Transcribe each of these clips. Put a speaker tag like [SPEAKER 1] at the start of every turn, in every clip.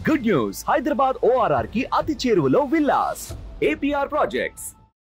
[SPEAKER 1] good news Hyderabad ORR కి అతి చేరువలో villas APR projects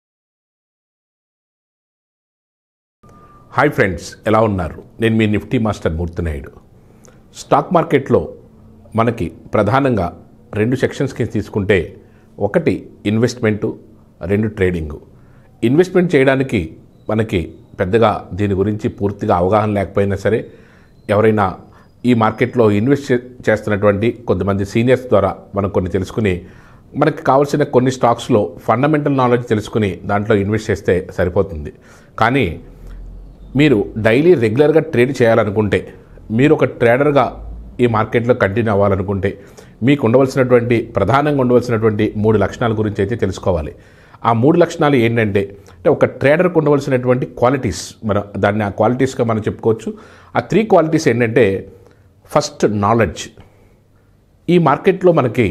[SPEAKER 2] hi friends ఎలా ఉన్నారు నేను మీ నిఫ్టీ మాస్టర్ మూర్తినాయుడు స్టాక్ మార్కెట్లో మనకి ప్రధానంగా రెండు సెక్షన్స్ కింద తీసుకుంటే ఒకటి ఇన్వెస్ట్మెంటు రెండు ట్రేడింగు ఇన్వెస్ట్మెంట్ చేయడానికి మనకి పెద్దగా దీని గురించి పూర్తిగా అవగాహన లేకపోయినా సరే ఎవరైనా ఈ మార్కెట్లో ఇన్వెస్ట్ చే- చేస్తున్నటువంటి కొంతమంది సీనియర్స్ ద్వారా మనం కొన్ని తెలుసుకుని మనకి కావాల్సిన కొన్ని స్టాక్స్లో ఫండమెంటల్ నాలెడ్జ్ తెలుసుకుని దాంట్లో ఇన్వెస్ట్ చేస్తే సరిపోతుంది కానీ మీరు డైలీ రెగ్యులర్గా ట్రేడ్ చేయాలనుకుంటే మీరు ఒక ట్రేడర్గా ఈ మార్కెట్లో కంటిన్యూ అవ్వాలనుకుంటే మీకు ఉండవలసినటువంటి ప్రధానంగా ఉండవలసినటువంటి మూడు లక్షణాల గురించి అయితే తెలుసుకోవాలి ఆ మూడు లక్షణాలు ఏంటంటే అంటే ఒక ట్రేడర్కి ఉండవలసినటువంటి క్వాలిటీస్ మన దాన్ని ఆ క్వాలిటీస్గా మనం చెప్పుకోవచ్చు ఆ త్రీ క్వాలిటీస్ ఏంటంటే ఫస్ట్ నాలెడ్జ్ ఈ మార్కెట్లో మనకి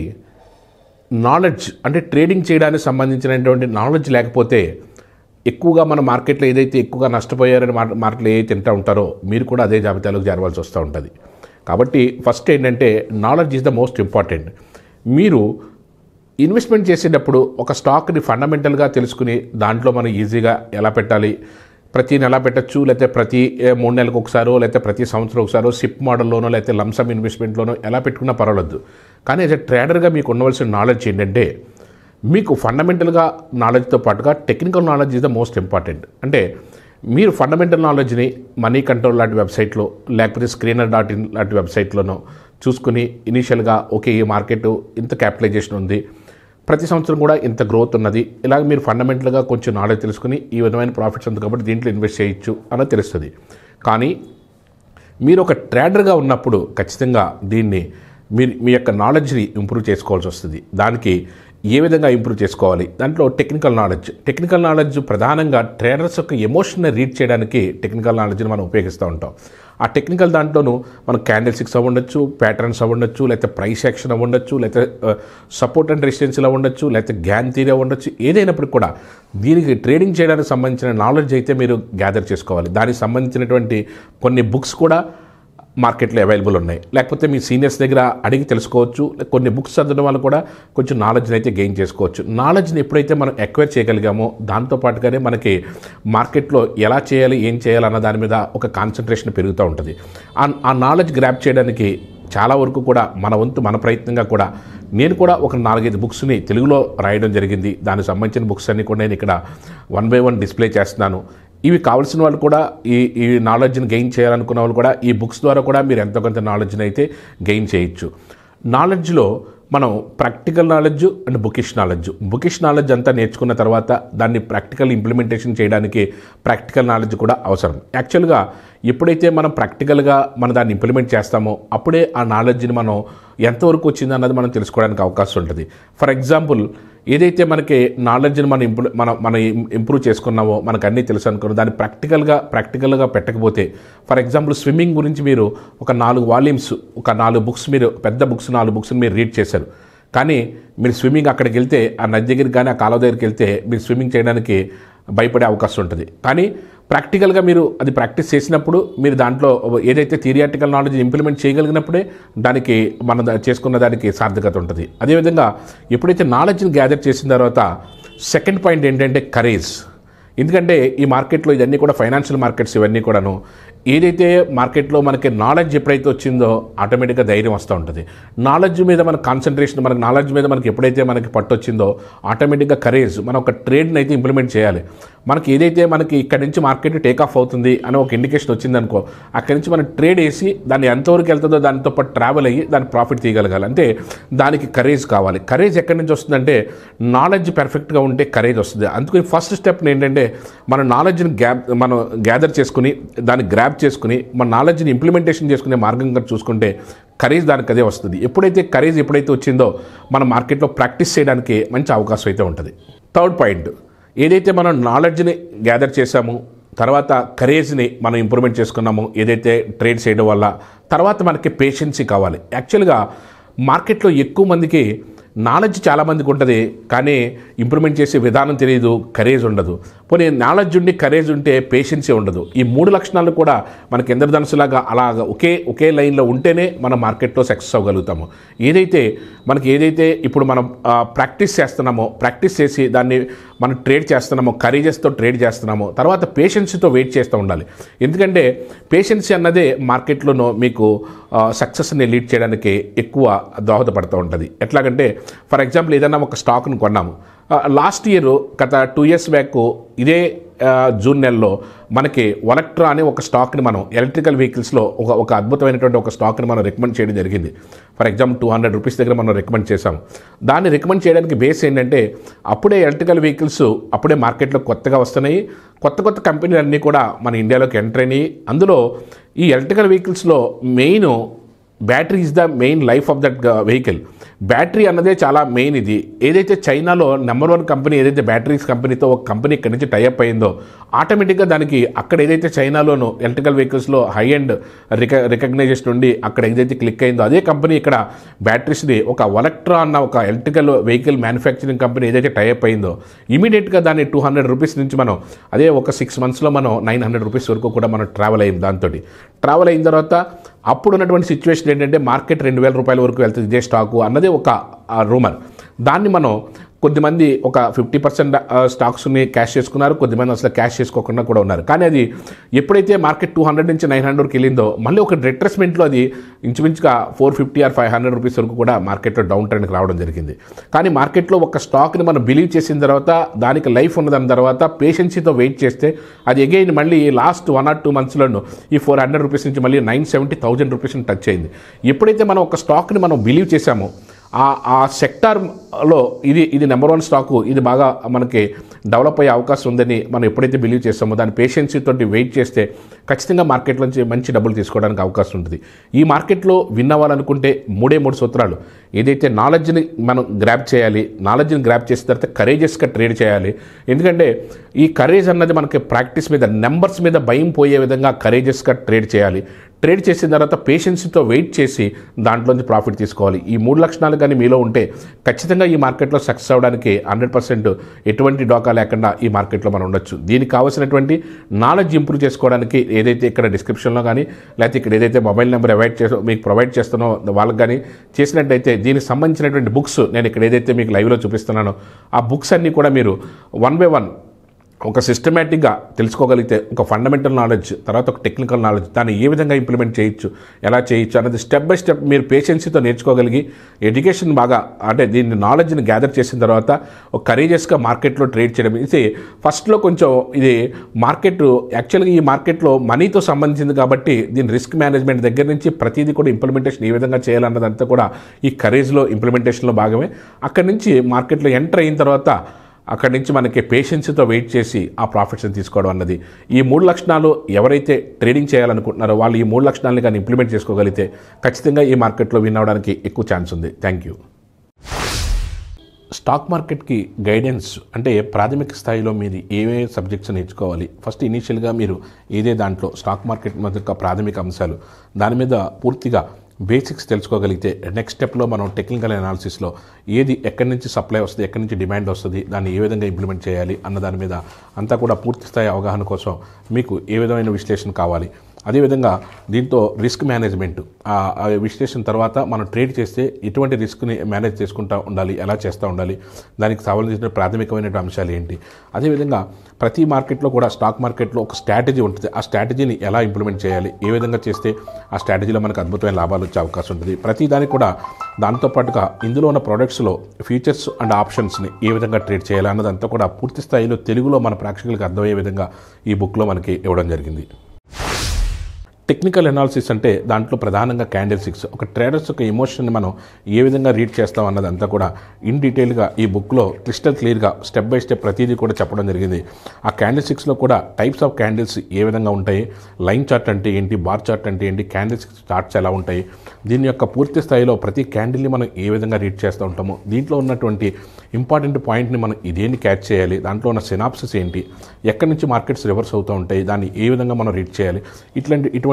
[SPEAKER 2] నాలెడ్జ్ అంటే ట్రేడింగ్ చేయడానికి సంబంధించినటువంటి నాలెడ్జ్ లేకపోతే ఎక్కువగా మన మార్కెట్లో ఏదైతే ఎక్కువగా నష్టపోయారని మార్ మార్కెట్లో ఏదైతే తింటూ ఉంటారో మీరు కూడా అదే జాబితాలోకి చేరవలసి వస్తూ ఉంటుంది కాబట్టి ఫస్ట్ ఏంటంటే knowledge is the most important మీరు ఇన్వెస్ట్మెంట్ చేసేటప్పుడు ఒక స్టాక్ని ఫండమెంటల్గా తెలుసుకుని దాంట్లో మనం ఈజీగా ఎలా పెట్టాలి ప్రతి నెల పెట్టచ్చు లేకపోతే ప్రతి ఏ, మూడు నెలలకు ఒకసారో లేకపోతే ప్రతి సంవత్సరం ఒకసారో సిప్ మోడల్లోనో లేకపోతే లంసమ్ ఇన్వెస్ట్మెంట్లోనో ఎలా పెట్టుకున్నా పర్వాలేదు కానీ యాజ్ ఎ ట్రేడర్గా మీకు ఉండవలసిన నాలెడ్జ్ ఏంటంటే మీకు ఫండమెంటల్గా నాలెడ్జ్తో పాటుగా technical knowledge is the most important అంటే మీరు ఫండమెంటల్ నాలెడ్జ్ని మనీ కంట్రోల్ లాంటి వెబ్సైట్లో లేకపోతే స్క్రీనర్ డాట్ ఇన్ లాంటి వెబ్సైట్లోనో చూసుకుని ఇనీషియల్గా ఓకే ఈ మార్కెట్ ఇంత క్యాపిటలైజేషన్ ఉంది ప్రతి సంవత్సరం కూడా ఇంత గ్రోత్ ఉన్నది ఇలాగ మీరు ఫండమెంటల్గా కొంచెం నాలెడ్జ్ తెలుసుకుని ఈ విధమైన ప్రాఫిట్స్ ఉంది కాబట్టి దీంట్లో ఇన్వెస్ట్ చేయొచ్చు అన్నది తెలుస్తుంది కానీ మీరు ఒక ట్రేడర్గా ఉన్నప్పుడు ఖచ్చితంగా దీన్ని మీరు మీ యొక్క నాలెడ్జ్ని ఇంప్రూవ్ చేసుకోవాల్సి వస్తుంది దానికి ఏ విధంగా ఇంప్రూవ్ చేసుకోవాలి దాంట్లో టెక్నికల్ నాలెడ్జ్ టెక్నికల్ నాలెడ్జ్ ప్రధానంగా ట్రేడర్స్ యొక్క ఎమోషన్ని రీడ్ చేయడానికి టెక్నికల్ నాలెడ్జ్ని మనం ఉపయోగిస్తూ ఉంటాం ఆ టెక్నికల్ దాంట్లోనూ మనం క్యాండిల్ సిక్స్ అవ్వండొచ్చు ప్యాటర్న్స్ అవ్వండొచ్చు లేకపోతే ప్రైస్ యాక్షన్ అవ్వండొచ్చు లేకపోతే సపోర్ట్ అండ్ రెసిస్టెన్సీలు అవ్వండొచ్చు లేకపోతే గ్యాన్ థీరీ అవ్వండొచ్చు ఏదైనప్పటికీ కూడా దీనికి ట్రేడింగ్ చేయడానికి సంబంధించిన నాలెడ్జ్ అయితే మీరు గ్యాదర్ చేసుకోవాలి దానికి సంబంధించినటువంటి కొన్ని బుక్స్ కూడా మార్కెట్లో అవైలబుల్ ఉన్నాయి లేకపోతే మీ సీనియర్స్ దగ్గర అడిగి తెలుసుకోవచ్చు కొన్ని బుక్స్ చదవడం వల్ల కూడా కొంచెం నాలెడ్జ్ని అయితే గెయిన్ చేసుకోవచ్చు నాలెడ్జ్ని ఎప్పుడైతే మనం ఎక్వైర్ చేయగలిగామో దాంతో పాటుగానే మనకి మార్కెట్లో ఎలా చేయాలి ఏం చేయాలి అన్న దాని మీద ఒక కాన్సన్ట్రేషన్ పెరుగుతూ ఉంటుంది ఆ- ఆ నాలెడ్జ్ గ్రాప్ చేయడానికి చాలా వరకు కూడా మన వంతు మన ప్రయత్నంగా కూడా నేను కూడా ఒక నాలుగైదు బుక్స్ని తెలుగులో రాయడం జరిగింది దానికి సంబంధించిన బుక్స్ అన్ని కూడా నేను ఇక్కడ వన్ బై వన్ డిస్ప్లే చేస్తున్నాను ఇవి కావాల్సిన వాళ్ళు కూడా ఈ ఈ నాలెడ్జ్ని గెయిన్ చేయాలనుకున్న వాళ్ళు కూడా ఈ బుక్స్ ద్వారా కూడా మీరు ఎంతో కొంత నాలెడ్జ్ని అయితే గెయిన్ చేయొచ్చు నాలెడ్జ్లో మనం practical knowledge and bookish knowledge bookish knowledge అంతా నేర్చుకున్న తర్వాత దాన్ని ప్రాక్టికల్ ఇంప్లిమెంటేషన్ చేయడానికి ప్రాక్టికల్ నాలెడ్జ్ కూడా అవసరం యాక్చువల్గా ఎప్పుడైతే మనం ప్రాక్టికల్గా మనం దాన్ని ఇంప్లిమెంట్ చేస్తామో అప్పుడే ఆ నాలెడ్జ్ని మనం ఎంతవరకు వచ్చింది అన్నది మనం తెలుసుకోవడానికి అవకాశం ఉంటుంది ఫర్ ఎగ్జాంపుల్ ఏదైతే మనకి నాలెడ్జ్ని మనం ఇంప్రూ మనం మనం ఇంప్రూవ్ చేసుకున్నామో మనకు అన్నీ తెలుసు అనుకున్నాం దాన్ని ప్రాక్టికల్గా ప్రాక్టికల్గా పెట్టకపోతే ఫర్ ఎగ్జాంపుల్ స్విమ్మింగ్ గురించి మీరు ఒక నాలుగు వాల్యూమ్స్ ఒక నాలుగు బుక్స్ మీరు పెద్ద బుక్స్ నాలుగు బుక్స్ మీరు రీడ్ చేశారు కానీ మీరు స్విమ్మింగ్ అక్కడికి వెళ్తే ఆ నది దగ్గరికి కానీ ఆ కాలువ దగ్గరికి వెళ్తే మీరు స్విమ్మింగ్ చేయడానికి భయపడే అవకాశం ఉంటుంది కానీ ప్రాక్టికల్గా మీరు అది ప్రాక్టీస్ చేసినప్పుడు మీరు దాంట్లో ఏదైతే థిరియాటికల్ నాలెడ్జ్ ఇంప్లిమెంట్ చేయగలిగినప్పుడే దానికి మనం దా- చేసుకున్న దానికి సార్థకత ఉంటుంది అదేవిధంగా ఎప్పుడైతే నాలెడ్జ్ని గ్యాదర్ చేసిన తర్వాత సెకండ్ పాయింట్ ఏంటంటే కరేజ్ ఎందుకంటే ఈ మార్కెట్లో ఇవన్నీ కూడా ఫైనాన్షియల్ మార్కెట్స్ ఇవన్నీ కూడాను ఏదైతే మార్కెట్లో మనకి నాలెడ్జ్ ఎప్పుడైతే వచ్చిందో ఆటోమేటిక్గా ధైర్యం వస్తూ ఉంటుంది నాలెడ్జ్ మీద మన కాన్సన్ట్రేషన్ మనకి నాలెడ్జ్ మీద మనకి ఎప్పుడైతే మనకి పట్టు వచ్చిందో ఆటోమేటిక్గా కరేజ్ మనం ఒక ట్రేడ్ని అయితే ఇంప్లిమెంట్ చేయాలి మనకి ఏదైతే మనకి ఇక్కడ నుంచి మార్కెట్ టేక్ ఆఫ్ అవుతుంది అని ఒక ఇండికేషన్ వచ్చిందనుకో అక్కడి నుంచి మనం ట్రేడ్ వేసి దాన్ని ఎంతవరకు వెళ్తుందో దానితో పాటు ట్రావెల్ అయ్యి దాని ప్రాఫిట్ తీయగలగాలి అంటే దానికి కరేజ్ కావాలి కరేజ్ ఎక్కడి నుంచి వస్తుందంటే నాలెడ్జ్ పెర్ఫెక్ట్గా ఉంటే కరేజ్ వస్తుంది అందుకని ఫస్ట్ స్టెప్ ఏంటంటే మన నాలెడ్జ్ని గ్యాప్ మనం గ్యాదర్ చేసుకుని దాన్ని గ్రాప్ చేసుకుని మన నాలెడ్జ్ని ఇంప్లిమెంటేషన్ చేసుకునే మార్గంగా చూసుకుంటే కరేజ్ దానికి అదే వస్తుంది ఎప్పుడైతే కరేజ్ ఎప్పుడైతే వచ్చిందో మన మార్కెట్లో ప్రాక్టీస్ చేయడానికి మంచి అవకాశం అయితే ఉంటుంది థర్డ్ పాయింట్ ఏదైతే మనం నాలెడ్జ్ని గ్యాదర్ చేశామో తర్వాత కరేజ్ని మనం ఇంప్రూవ్మెంట్ చేసుకున్నాము ఏదైతే ట్రేడ్ చేయడం వల్ల తర్వాత మనకి పేషెన్సీ కావాలి యాక్చువల్గా మార్కెట్లో ఎక్కువ మందికి నాలెడ్జ్ చాలామందికి ఉంటుంది కానీ ఇంప్రూవ్మెంట్ చేసే విధానం తెలియదు కరేజ్ ఉండదు పోనీ నాలెడ్జ్ ఉండి కరేజ్ ఉంటే పేషెన్సీ ఉండదు ఈ మూడు లక్షణాలు కూడా మనకి ఇంద్రధనుసులాగా అలాగ ఒకే ఒకే లైన్లో ఉంటేనే మన మార్కెట్లో సక్సెస్ అవ్వగలుగుతాము ఏదైతే మనకి ఏదైతే ఇప్పుడు మనం ఆ, ప్రాక్టీస్ చేస్తున్నామో ప్రాక్టీస్ చేసి దాన్ని మనం ట్రేడ్ చేస్తున్నామో కరేజెస్తో ట్రేడ్ చేస్తున్నామో తర్వాత పేషెన్సీతో వెయిట్ చేస్తూ ఉండాలి ఎందుకంటే పేషెన్సీ అన్నదే మార్కెట్లోనూ మీకు సక్సెస్ని లీడ్ చేయడానికి ఎక్కువ దోహదపడుతూ ఉంటుంది ఎట్లాగంటే ఫర్ ఎగ్జాంపుల్ ఏదైనా ఒక స్టాక్ను కొన్నాము లాస్ట్ ఇయర్ గత టూ ఇయర్స్ బ్యాక్ ఇదే ఆ, జూన్ నెలలో మనకి వలక్ట్రా అనే ఒక స్టాక్ని మనం ఎలక్ట్రికల్ వెహికల్స్లో ఒక ఒక అద్భుతమైనటువంటి ఒక స్టాక్ని మనం రికమెండ్ చేయడం జరిగింది for example two hundred rupees దగ్గర మనం రికమెండ్ చేసాం దాన్ని రికమెండ్ చేయడానికి బేస్ ఏంటంటే అప్పుడే ఎలక్ట్రికల్ వెహికల్స్ అప్పుడే మార్కెట్లో కొత్తగా వస్తున్నాయి కొత్త కొత్త కంపెనీలు అన్నీ కూడా మన ఇండియాలోకి ఎంటర్ అయినాయి అందులో ఈ ఎలక్ట్రికల్ వెహికల్స్లో main battery is the main life of that vehicle battery అన్నదే చాలా మెయిన్ ఇది ఏదైతే చైనాలో నెంబర్ వన్ కంపెనీ ఏదైతే బ్యాటరీస్ కంపెనీతో ఒక కంపెనీ ఇక్కడి నుంచి టైఅప్ అయిందో ఆటోమేటిక్గా దానికి అక్కడ ఏదైతే చైనాలోను ఎలక్ట్రికల్ వెహికల్స్లో హై అండ్ రిక రికగ్నైజేషన్ ఉండి అక్కడ ఏదైతే క్లిక్ అయిందో అదే కంపెనీ ఇక్కడ బ్యాటరీస్ని ఒక వలక్ట్రా అన్న ఒక ఎలక్ట్రికల్ వెహికల్ మ్యానుఫ్యాక్చరింగ్ కంపెనీ ఏదైతే టైఅప్ అయిందో ఇమీడియట్గా దాన్ని టూ హండ్రెడ్ రూపీస్ నుంచి మనం అదే ఒక సిక్స్ మంత్స్లో మనం నైన్ హండ్రెడ్ రూపీస్ వరకు కూడా మనం ట్రావెల్ అయింది దాంతో ట్రావెల్ అయిన తర్వాత అప్పుడు ఉన్నటువంటి సిచ్యువేషన్ ఏంటంటే మార్కెట్ రెండు వేల రూపాయల వరకు వెళ్తుంది ఇదే స్టాకు అన్నదే ఒక రూమర్ దాన్ని మనం కొద్దిమంది ఒక ఫిఫ్టీ పర్సెంట్ స్టాక్స్ని క్యాష్ చేసుకున్నారు కొద్దిమంది అసలు క్యాష్ చేసుకోకుండా కూడా ఉన్నారు కానీ అది ఎప్పుడైతే మార్కెట్ టూ హండ్రెడ్ నుంచి నైన్ హండ్రెడ్కి వెళ్ళిందో మళ్ళీ ఒక రిట్రెస్మెంట్లో అది ఇంచుమించుగా four fifty or five hundred rupees వరకు కూడా మార్కెట్లో డౌన్ ట్రెండ్కి రావడం జరిగింది కానీ మార్కెట్లో ఒక స్టాక్ని మనం బిలీవ్ చేసిన తర్వాత దానికి లైఫ్ ఉన్నదాని తర్వాత పేషెన్సీతో వెయిట్ చేస్తే అది అగైన్ మళ్ళీ లాస్ట్ వన్ ఆర్ టూ మంత్స్లోనూ ఈ ఫోర్ హండ్రెడ్ రూపీస్ నుంచి మళ్ళీ నైన్ సెవెంటీ థౌజండ్ రూపీస్ని టచ్ అయింది ఎప్పుడైతే మనం ఒక స్టాక్ని మనం బిలీవ్ చేశామో ఆ ఆ సెక్టార్లో ఇది ఇది నెంబర్ వన్ స్టాకు ఇది బాగా మనకి డెవలప్ అయ్యే అవకాశం ఉందని మనం ఎప్పుడైతే బిలీవ్ చేస్తామో దాని పేషెన్సీ తోటి వెయిట్ చేస్తే ఖచ్చితంగా మార్కెట్ నుంచి మంచి డబ్బులు తీసుకోవడానికి అవకాశం ఉంటుంది ఈ మార్కెట్లో విన్ అవ్వాలనుకుంటే మూడే మూడు సూత్రాలు ఏదైతే నాలెడ్జ్ని మనం గ్రాప్ చేయాలి నాలెడ్జ్ని గ్రాప్ చేసిన తర్వాత కరేజెస్గా ట్రేడ్ చేయాలి ఎందుకంటే ఈ కరేజ్ అన్నది మనకి ప్రాక్టీస్ మీద నెంబర్స్ మీద భయం పోయే విధంగా కరేజెస్గా ట్రేడ్ చేయాలి ట్రేడ్ చేసిన తర్వాత పేషెన్సీతో వెయిట్ చేసి దాంట్లోంచి ప్రాఫిట్ తీసుకోవాలి ఈ మూడు లక్షణాలు కానీ మీలో ఉంటే ఖచ్చితంగా ఈ మార్కెట్లో సక్సెస్ అవ్వడానికి హండ్రెడ్ పర్సెంట్ ఎటువంటి డోకా లేకుండా ఈ మార్కెట్లో మనం ఉండొచ్చు దీనికి కావాల్సినటువంటి నాలెడ్జ్ ఇంప్రూవ్ చేసుకోవడానికి ఏదైతే ఇక్కడ డిస్క్రిప్షన్లో కానీ లేకపోతే ఇక్కడ ఏదైతే మొబైల్ నెంబర్ అవైడ్ చేసో మీకు ప్రొవైడ్ చేస్తానో వాళ్ళకి కానీ చేసినట్టయితే దీనికి సంబంధించినటువంటి బుక్స్ నేను ఇక్కడ ఏదైతే మీకు లైవ్లో చూపిస్తున్నానో ఆ బుక్స్ అన్నీ కూడా మీరు వన్ బై వన్ ఒక సిస్టమేటిక్గా తెలుసుకోగలిగితే ఒక ఫండమెంటల్ నాలెడ్జ్ తర్వాత ఒక టెక్నికల్ నాలెడ్జ్ దాన్ని ఏ విధంగా ఇంప్లిమెంట్ చేయొచ్చు ఎలా చేయొచ్చు అనేది స్టెప్ బై స్టెప్ మీరు పేషెన్సీతో నేర్చుకోగలిగి ఎడ్యుకేషన్ బాగా అంటే దీన్ని నాలెడ్జ్ని గ్యాదర్ చేసిన తర్వాత ఒక కరేజియస్గా మార్కెట్లో ట్రేడ్ చేయడం ఇది ఫస్ట్లో కొంచెం ఇది మార్కెట్ యాక్చువల్గా ఈ మార్కెట్లో మనీతో సంబంధించింది కాబట్టి దీని రిస్క్ మేనేజ్మెంట్ దగ్గర నుంచి ప్రతిదీ కూడా ఇంప్లిమెంటేషన్ ఏ విధంగా చేయాలన్నదంతా కూడా ఈ కరేజ్లో ఇంప్లిమెంటేషన్లో భాగమే అక్కడి నుంచి మార్కెట్లో ఎంటర్ అయిన తర్వాత అక్కడి నుంచి మనకి పేషెన్సీతో వెయిట్ చేసి ఆ ప్రాఫిట్స్ని తీసుకోవడం అన్నది ఈ మూడు లక్షణాలు ఎవరైతే ట్రేడింగ్ చేయాలనుకుంటున్నారో వాళ్ళు ఈ మూడు లక్షణాలను కానీ ఇంప్లిమెంట్ చేసుకోగలిగితే ఖచ్చితంగా ఈ మార్కెట్లో విన్ అవ్వడానికి ఎక్కువ ఛాన్స్ ఉంది థ్యాంక్ యూ స్టాక్ మార్కెట్కి గైడెన్స్ అంటే ప్రాథమిక స్థాయిలో మీరు ఏవే సబ్జెక్ట్స్ నేర్చుకోవాలి ఫస్ట్ ఇనీషియల్గా మీరు ఏదే దాంట్లో స్టాక్ మార్కెట్ యొక్క ప్రాథమిక అంశాలు దాని మీద పూర్తిగా బేసిక్స్ తెలుసుకోగలిగితే నెక్స్ట్ స్టెప్లో మనం టెక్నికల్ అనాలిసిస్లో ఏది ఎక్కడి నుంచి సప్లై వస్తుంది ఎక్కడి నుంచి డిమాండ్ వస్తుంది దాన్ని ఏ విధంగా ఇంప్లిమెంట్ చేయాలి అన్న దాని మీద అంతా కూడా పూర్తి స్థాయి అవగాహన కోసం మీకు ఏ విధమైన విశ్లేషణ కావాలి అదేవిధంగా దీంతో రిస్క్ మేనేజ్మెంట్ ఆ ఆ విశ్లేషణ తర్వాత మనం ట్రేడ్ చేస్తే ఎటువంటి రిస్క్ని మేనేజ్ చేసుకుంటూ ఉండాలి ఎలా చేస్తూ ఉండాలి దానికి సంబంధించిన ప్రాథమికమైన అంశాలు ఏంటి అదేవిధంగా ప్రతి మార్కెట్లో కూడా స్టాక్ మార్కెట్లో ఒక స్ట్రాటజీ ఉంటుంది ఆ స్ట్రాటజీని ఎలా ఇంప్లిమెంట్ చేయాలి ఏ విధంగా చేస్తే ఆ స్ట్రాటజీలో మనకు అద్భుతమైన లాభాలు వచ్చే అవకాశం ఉంటుంది ప్రతి దానికి కూడా దాంతోపాటుగా ఇందులో ఉన్న ప్రోడక్ట్స్లో ఫీచర్స్ అండ్ ఆప్షన్స్ని ఏ విధంగా ట్రేడ్ చేయాలి అన్నదంతా కూడా పూర్తి స్థాయిలో తెలుగులో మన ప్రేక్షకులకు అర్థమయ్యే విధంగా ఈ బుక్లో మనకి ఇవ్వడం జరిగింది టెక్నికల్ అనాలిసిస్ అంటే దాంట్లో ప్రధానంగా క్యాండిల్ సిక్స్ ఒక ట్రేడర్స్ యొక్క ఎమోషన్ని మనం ఏ విధంగా రీడ్ చేస్తాం అన్నదంతా కూడా ఇన్ డీటెయిల్గా ఈ బుక్లో క్రిస్టల్ క్లియర్గా స్టెప్ బై స్టెప్ ప్రతిదీ కూడా చెప్పడం జరిగింది ఆ క్యాండిల్ సిక్స్లో కూడా టైప్స్ ఆఫ్ క్యాండిల్స్ ఏ విధంగా ఉంటాయి లైన్ చార్ట్ అంటే ఏంటి బార్ చార్ట్ అంటే ఏంటి క్యాండిల్ సిక్స్ చార్ట్స్ ఎలా ఉంటాయి దీని యొక్క పూర్తి స్థాయిలో ప్రతి క్యాండిల్ని మనం ఏ విధంగా రీడ్ చేస్తూ ఉంటామో దీంట్లో ఉన్నటువంటి ఇంపార్టెంట్ పాయింట్ని మనం ఇదేంటి క్యాచ్ చేయాలి దాంట్లో ఉన్న సినాప్సిస్ ఏంటి ఎక్కడి నుంచి మార్కెట్స్ రివర్స్ అవుతూ ఉంటాయి దాన్ని ఏ విధంగా మనం రీడ్ చేయాలి ఇట్లాంటి ఇటువంటి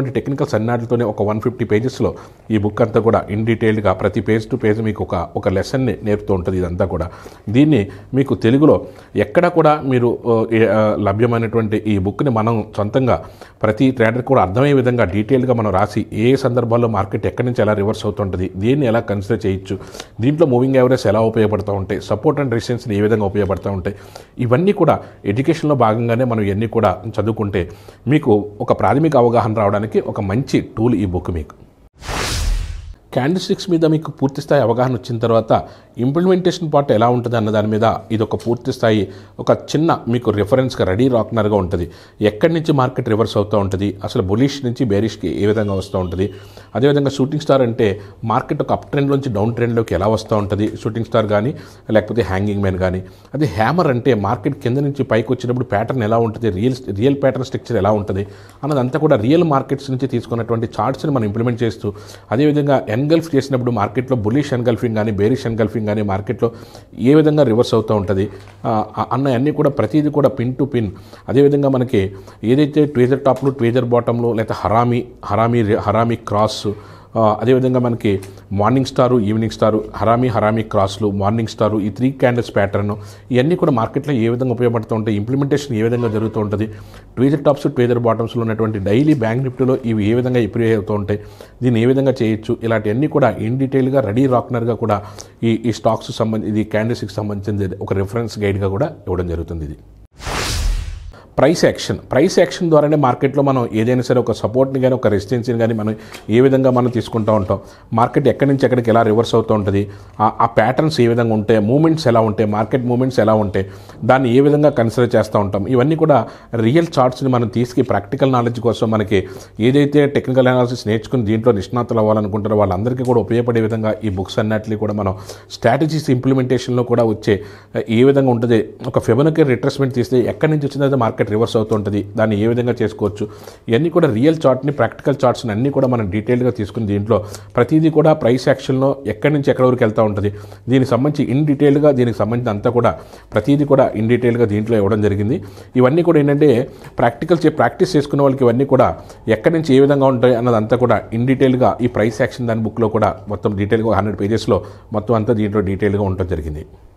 [SPEAKER 2] ఉన్నటువంటి టెక్నికల్స్ అన్నిటితోనే ఒక వన్ ఫిఫ్టీ పేజెస్లో ఈ బుక్ అంతా కూడా ఇన్ డీటెయిల్గా ప్రతి పేజ్ టు పేజ్ మీకు ఒక ఒక లెసన్ని నేర్పుతూ ఉంటుంది ఇదంతా కూడా దీన్ని మీకు తెలుగులో ఎక్కడ కూడా మీరు ఆ, ఏ- ఆ, లభ్యమైనటువంటి ఈ బుక్ని మనం సొంతంగా ప్రతి ట్రేడర్ కూడా అర్థమయ్యే విధంగా డీటెయిల్గా మనం రాసి ఏ సందర్భాల్లో మార్కెట్ ఎక్కడి నుంచి ఎలా రివర్స్ అవుతుంటుంది దీన్ని ఎలా కన్సిడర్ చేయొచ్చు దీంట్లో మూవింగ్ యావరేజ్ ఎలా ఉపయోగపడుతూ ఉంటాయి సపోర్ట్ అండ్ రెసిస్టెన్స్ ఏ విధంగా ఉపయోగపడుతూ ఉంటాయి ఇవన్నీ కూడా ఎడ్యుకేషన్లో భాగంగానే మనం ఇవన్నీ కూడా చదువుకుంటే మీకు ఒక ప్రాథమిక అవగాహన రావడానికి ఒక మంచి టూల్ ఈ బుక్ మీకు క్యాండిల్ స్టిక్స్ మీద మీకు పూర్తి స్థాయి అవగాహన వచ్చిన తర్వాత ఇంప్లిమెంటేషన్ పార్ట్ ఎలా ఉంటుంది అన్న దాని మీద ఇది ఒక పూర్తి స్థాయి ఒక చిన్న మీకు రిఫరెన్స్గా రెడీ రాక్నర్గా ఉంటుంది ఎక్కడి నుంచి మార్కెట్ రివర్స్ అవుతూ ఉంటుంది అసలు బులిష్ నుంచి బేరిష్కి ఏ విధంగా వస్తూ ఉంటుంది అదేవిధంగా షూటింగ్ స్టార్ అంటే మార్కెట్ ఒక అప్ ట్రెండ్లోంచి డౌన్ ట్రెండ్లోకి ఎలా వస్తూ ఉంటుంది షూటింగ్ స్టార్ కానీ లేకపోతే హ్యాంగింగ్ మ్యాన్ కానీ అదే హ్యామర్ అంటే మార్కెట్ కింద నుంచి పైకి వచ్చినప్పుడు ప్యాటర్న్ ఎలా ఉంటుంది రియల్ రియల్ ప్యాటర్న్ స్ట్రక్చర్ ఎలా ఉంటుంది అన్నదంతా కూడా రియల్ మార్కెట్స్ నుంచి తీసుకున్నటువంటి చార్ట్స్ని మనం ఇంప్లిమెంట్ చేస్తూ అదేవిధంగా ఎన్గల్ఫ్ చేసినప్పుడు మార్కెట్లో బులిష్ ఎన్గల్ఫింగ్ కానీ బేరిష్ ఎన్గల్ఫింగ్ కానీ మార్కెట్లో ఏ విధంగా రివర్స్ అవుతూ ఉంటుంది ఆ, అన్న అన్నీ కూడా ప్రతిదీ కూడా పిన్ టు పిన్ అదేవిధంగా మనకి ఏదైతే ట్వేజర్ టాప్లు ట్వేజర్ బాటంలో లేకపోతే హరామీ హరామీ హరామీ క్రాస్ ఆ, అదేవిధంగా మనకి morning star evening star harami harami క్రాస్లు మార్నింగ్ స్టారు ఈ త్రీ క్యాండిల్స్ ప్యాటర్న్ ఇవన్నీ కూడా మార్కెట్లో ఏ విధంగా ఉపయోగపడుతూ ఉంటాయి ఇంప్లిమెంటేషన్ ఏ విధంగా జరుగుతూ ఉంటుంది ట్వేజర్ టాప్స్ ట్వేజర్ బాటమ్స్లో ఉన్నటువంటి డైలీ బ్యాంక్ నిఫ్టీలో ఇవి ఏ విధంగా ఇంప్రూవ్ అవుతూ ఉంటాయి దీన్ని ఏ విధంగా చేయొచ్చు ఇలాంటివన్నీ కూడా ఇన్ డీటెయిల్గా రెడీ రాక్నర్గా కూడా ఈ ఈ స్టాక్స్ సంబంధించి ఇది క్యాండిల్స్కి సంబంధించింది ఒక రిఫరెన్స్ గైడ్గా కూడా ఇవ్వడం జరుగుతుంది ఇది ప్రైస్ యాక్షన్ ప్రైస్ యాక్షన్ ద్వారానే మార్కెట్లో మనం ఏదైనా సరే ఒక సపోర్ట్ని కానీ ఒక రెసిస్టెన్సీని కానీ మనం ఏ విధంగా మనం తీసుకుంటూ ఉంటాం మార్కెట్ ఎక్కడి నుంచి ఎక్కడికి ఎలా రివర్స్ అవుతూ ఉంటుంది ఆ- ఆ ప్యాటర్న్స్ ఏ విధంగా ఉంటాయి మూమెంట్స్ ఎలా ఉంటాయి మార్కెట్ మూమెంట్స్ ఎలా ఉంటాయి దాన్ని ఏ విధంగా కన్సిడర్ చేస్తూ ఉంటాం ఇవన్నీ కూడా రియల్ చార్ట్స్ని మనం తీసుకు ప్రాక్టికల్ నాలెడ్జ్ కోసం మనకి ఏదైతే టెక్నికల్ అనాలిసిస్ నేర్చుకుని దీంట్లో నిష్ణాతులు అవ్వాలనుకుంటారో వాళ్ళందరికీ కూడా ఉపయోగపడే విధంగా ఈ బుక్స్ అన్నిటిని కూడా మనం స్ట్రాటజీస్ ఇంప్లిమెంటేషన్లో కూడా వచ్చే ఏ విధంగా ఉంటుంది ఒక ఫెబనకి రిట్రెస్మెంట్ తీస్తే ఎక్కడి నుంచి వచ్చిందో మార్కెట్ రివర్స్ అవుతుంటుంది దాన్ని ఏ విధంగా చేసుకోవచ్చు ఇవన్నీ కూడా రియల్ చార్ట్ని ప్రాక్టికల్ చార్ట్స్ని అన్నీ కూడా మనం డీటెయిల్గా తీసుకుని దీంట్లో ప్రతిదీ కూడా ప్రైస్ యాక్షన్లో ఎక్కడి నుంచి ఎక్కడి వరకు వెళ్తూ ఉంటుంది దీనికి సంబంధించి ఇన్ డీటెయిల్గా దీనికి సంబంధించి అంతా కూడా ప్రతిదీ కూడా ఇన్ డీటెయిల్గా దీంట్లో ఇవ్వడం జరిగింది ఇవన్నీ కూడా ఏంటంటే ప్రాక్టికల్ చే ప్రాక్టీస్ చేసుకునే వాళ్ళకి ఇవన్నీ కూడా ఎక్కడి నుంచి ఏ విధంగా ఉంటాయి అన్నదంతా కూడా ఇన్ డీటెయిల్గా ఈ ప్రైస్ యాక్షన్ దాని బుక్లో కూడా మొత్తం డీటెయిల్గా హండ్రెడ్ పేజెస్లో మొత్తం అంతా దీంట్లో డీటెయిల్గా ఉండటం జరిగింది